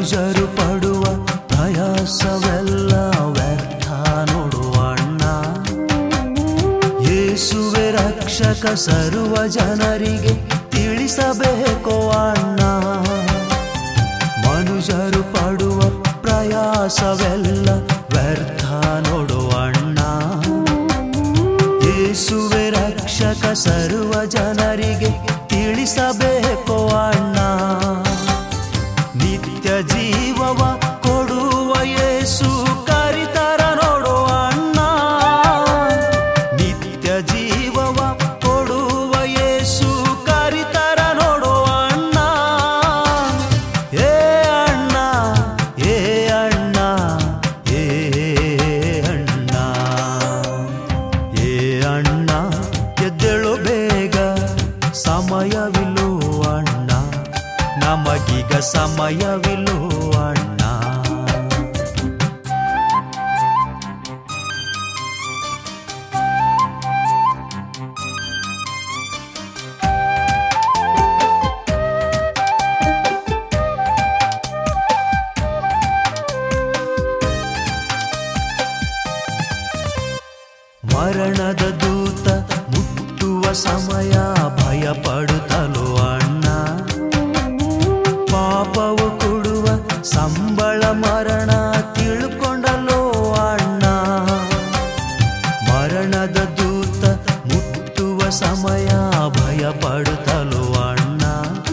ಮನುಜರು ಪಡುವ ಪ್ರಯಾಸವೆಲ್ಲ ವ್ಯರ್ಥ ನೋಡುವ ಅಣ್ಣ ಯೇಸುವೆ ರಕ್ಷಕ ಸರ್ವ ಜನರಿಗೆ ತಿಳಿಸಬೇಕು ಅಣ್ಣ ಮನುಜರು ಪಡುವ ಪ್ರಯಾಸವೆಲ್ಲ ವ್ಯರ್ಥ ನೋಡುವ ಅಣ್ಣ ಯೇಸುವೆ ರಕ್ಷಕ ಸರ್ವ ಜನರಿಗೆ ತಿಳಿಸಬೇಕು ಅಣ್ಣ ನಿತ್ಯ ಜೀವವ ಕೊಡುವ ಯೇಸು ಕರಿತರ ನೋಡುವ ಅಣ್ಣ ನಿತ್ಯ ಜೀವವ ಕೊಡುವ ಯೇಸು ಕರಿತರ ನೋಡುವ ಅಣ್ಣ ಏ ಅಣ್ಣ ಏ ಅಣ್ಣ ಏ ಅಣ್ಣ ಏ ಅಣ್ಣ ಎದ್ದೇಳು ಬೇಗ ಸಮಯವಿಲ್ಲೋ ಅಣ್ಣ ನಮಗೀಗ ಸಮಯವಿಲ್ಲೋ ಅಣ್ಣ ಮರಣದ ದೂತ ಮುಟ್ಟುವ ಸಮಯ ಭಯ ಪಡುತ್ತಲೋ ಅಣ್ಣ ಪಾಪವು ಕೊಡುವ ಸಂಬಳ ಮರಣ ತಿಳ್ಕೊಂಡಲೋ ಅಣ್ಣ ಮರಣದ ದೂತ ಮುಟ್ಟುವ ಸಮಯ ಭಯ ಪಡುತ್ತಲೋ ಅಣ್ಣ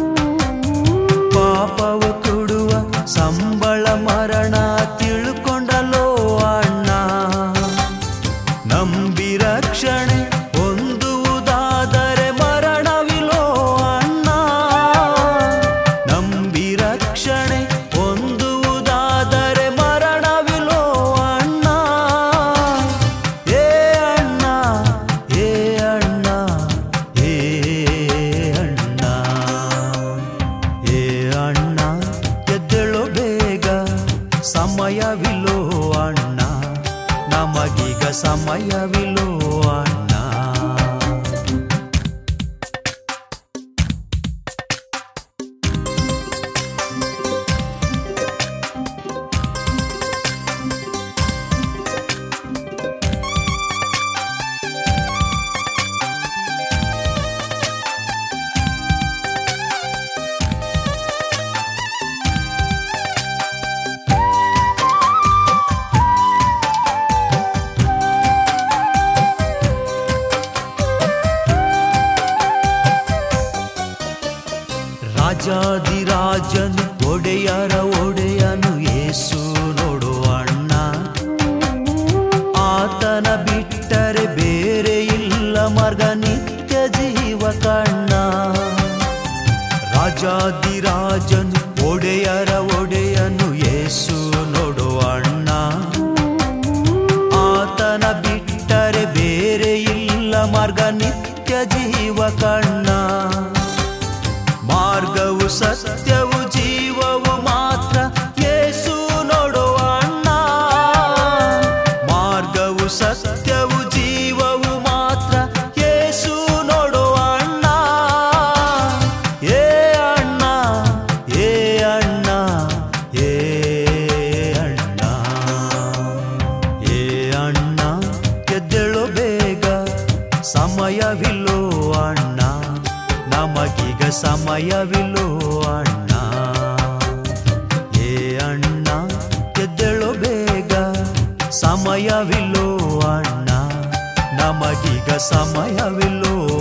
ಪಾಪವು ಕೊಡುವ ಸಂಬಳ ಮರಣ ತಿಳ್ಕೊಂಡಲೋ ಅಣ್ಣ ನಂಬಿ ರಕ್ಷಣೆ ಹೊಂದುವುದಾದರೆ ಮರಣವಿಲೋ ಅಣ್ಣ ನಂಬಿ ರಕ್ಷಣೆ ಹೊಂದುವುದಾದರೆ ಮರಣವಿಲೋ ಅಣ್ಣ ಏ ಅಣ್ಣ ಏ ಅಣ್ಣ ಏ ಅಣ್ಣ ಏ ಅಣ್ಣ ಎದ್ದೇಳು ಬೇಗ ಸಮಯವಿಲ್ಲೋ ಅಣ್ಣ ನಮಗೀಗ ಸಮಯವಿಲ್ಲೋ ಅಣ್ಣ ರಾಜಾದಿರಾಜನು ಒಡೆಯರ ಒಡೆಯನು ಏಸು ನೋಡು ಅಣ್ಣ ಆತನ ಬಿಟ್ಟರೆ ಬೇರೆ ಇಲ್ಲ ಮಾರ್ಗ ನಿತ್ಯ ಜೀವ ಕಣ್ಣ ರಾಜಾದಿರಾಜನು ಒಡೆಯರ ಒಡೆಯನು ಏಸು ನೋಡು ಅಣ್ಣ ಆತನ ಬಿಟ್ಟರೆ ಬೇರೆ ಇಲ್ಲ ಮಾರ್ಗ ನಿತ್ಯ ಜೀವ ಕಣ್ಣ ಮಾರ್ಗವು ಸತ್ಯವು ಜೀವವು ಮಾತ್ರ ಯೇಸು ನೋಡುವ ಅಣ್ಣ ಮಾರ್ಗವು ಸತ್ಯವು ಜೀವವು ಮಾತ್ರ ಯೇಸು ನೋಡುವ ಅಣ್ಣ ಏ ಅಣ್ಣ ಏ ಅಣ್ಣ ಏ ಅಣ್ಣ ಏ ಅಣ್ಣ ಎದ್ದೇಳು ಬೇಗ ಸಮಯವಿಲ್ಲೋ ಅಣ್ಣ ನಮಗೀಗ ಸಮಯವಿಲ್ಲೋ ಅಣ್ಣ ಏ ಅಣ್ಣ ಎದ್ದೇಳು ಬೇಗ ಸಮಯವಿಲ್ಲೋ ಅಣ್ಣ ನಮಗೀಗ ಸಮಯವಿಲ್ಲೋ